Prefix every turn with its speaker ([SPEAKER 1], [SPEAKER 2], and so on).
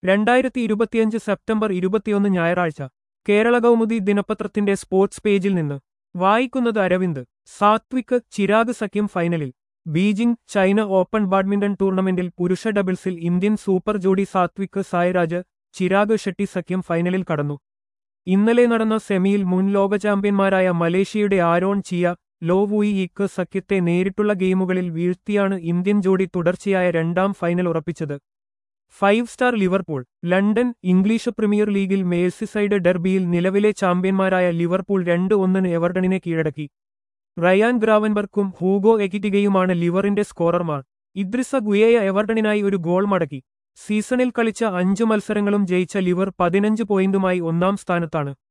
[SPEAKER 1] രണ്ടായിരത്തി ഇരുപത്തിയഞ്ച് സെപ്റ്റംബർ ഇരുപത്തിയൊന്ന് ഞായറാഴ്ച കേരള കൗമുദി ദിനപത്രത്തിന്റെ സ്പോർട്സ് പേജിൽ നിന്ന് വായിക്കുന്നത് അരവിന്ദ് സാത്വിക് ചിരാഗ് സഖ്യം ഫൈനലിൽ ബീജിംഗ് ചൈന ഓപ്പൺ ബാഡ്മിന്റൺ ടൂർണമെന്റിൽ പുരുഷ ഡബിൾസിൽ ഇന്ത്യൻ സൂപ്പർ ജോഡി സാത്വിക് സായ്രാജ് ചിരാഗ് ഷെട്ടി സഖ്യം ഫൈനലിൽ കടന്നു ഇന്നലെ നടന്ന സെമിയിൽ മുൻ ലോക ചാമ്പ്യന്മാരായ മലേഷ്യയുടെ Aaron Chia Soh Wooi Yik സഖ്യത്തെ നേരിട്ടുള്ള ഗെയിമുകളിൽ വീഴ്ത്തിയാണ് ഇന്ത്യൻ ജോഡി തുടർച്ചയായ രണ്ടാം ഫൈനൽ ഉറപ്പിച്ചത് five star Liverpool London English Premier ലീഗിൽ മേഴ്സിസൈഡ് ഡെർബിയിൽ നിലവിലെ ചാമ്പ്യന്മാരായ ലിവർപൂൾ രണ്ട് ഒന്നിന് എവർഡണിനെ കീഴടക്കി റയാൻ ഗ്രാവൻബർക്കും ഹൂഗോ എകിറ്റിഗയുമാണ് ലിവറിന്റെ സ്കോറർമാർ ഇദ്രിസ ഗുയേയ എവർഡണിനായി ഒരു ഗോൾ മടക്കി സീസണിൽ കളിച്ച അഞ്ചു മത്സരങ്ങളും ജയിച്ച ലിവർ പതിനഞ്ച് പോയിന്റുമായി ഒന്നാം സ്ഥാനത്താണ്